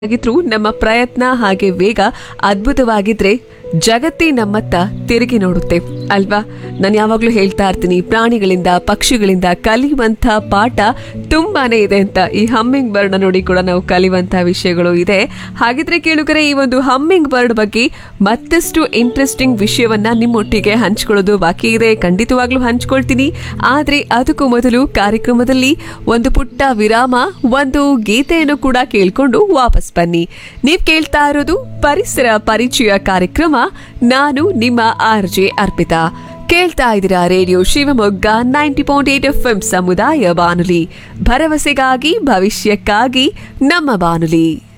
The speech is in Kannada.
ಆಗಿದ್ರು ನಮ್ಮ ಪ್ರಯತ್ನ ಹಾಗೆ ವೇಗ ಅದ್ಭುತವಾಗಿದ್ರೆ ಜಗತ್ತೇ ನಮ್ಮತ್ತ ತಿರುಗಿ ನೋಡುತ್ತೆ ಅಲ್ವಾ ನಾನು ಯಾವಾಗ್ಲೂ ಹೇಳ್ತಾ ಇರ್ತೀನಿ ಪ್ರಾಣಿಗಳಿಂದ ಪಕ್ಷಿಗಳಿಂದ ಕಲಿಯುವಂತ ಪಾಠ ತುಂಬಾನೇ ಇದೆ ಅಂತ ಈ ಹಮ್ಮಿಂಗ್ ಬರ್ಡ್ ನೋಡಿ ಕೂಡ ನಾವು ಕಲಿಯುವಂತ ವಿಷಯಗಳು ಇದೆ ಹಾಗಿದ್ರೆ ಕೇಳುಗರೆ ಈ ಒಂದು ಹಮ್ಮಿಂಗ್ ಬರ್ಡ್ ಬಗ್ಗೆ ಮತ್ತಷ್ಟು ಇಂಟ್ರೆಸ್ಟಿಂಗ್ ವಿಷಯವನ್ನ ನಿಮ್ಮೊಟ್ಟಿಗೆ ಹಂಚ್ಕೊಳ್ಳೋದು ಬಾಕಿ ಇದೆ ಖಂಡಿತವಾಗ್ಲೂ ಹಂಚ್ಕೊಳ್ತೀನಿ ಆದ್ರೆ ಅದಕ್ಕೂ ಮೊದಲು ಕಾರ್ಯಕ್ರಮದಲ್ಲಿ ಒಂದು ಪುಟ್ಟ ವಿರಾಮ ಒಂದು ಗೀತೆಯನ್ನು ಕೂಡ ಕೇಳ್ಕೊಂಡು ವಾಪಸ್ ಬನ್ನಿ ನೀವ್ ಕೇಳ್ತಾ ಇರೋದು ಪರಿಸರ ಪರಿಚಯ ಕಾರ್ಯಕ್ರಮ ನಾನು ನಿಮ್ಮ ಆರ್ ಜೆ ಅರ್ಪಿತಾ ಕೇಳ್ತಾ ಇದ್ದೀರಾ radio Shivamogga ninety point eight F ಸಮುದಾಯ ಬಾನುಲಿ ಭರವಸೆಗಾಗಿ ಭವಿಷ್ಯಕ್ಕಾಗಿ ನಮ್ಮ ಬಾನುಲಿ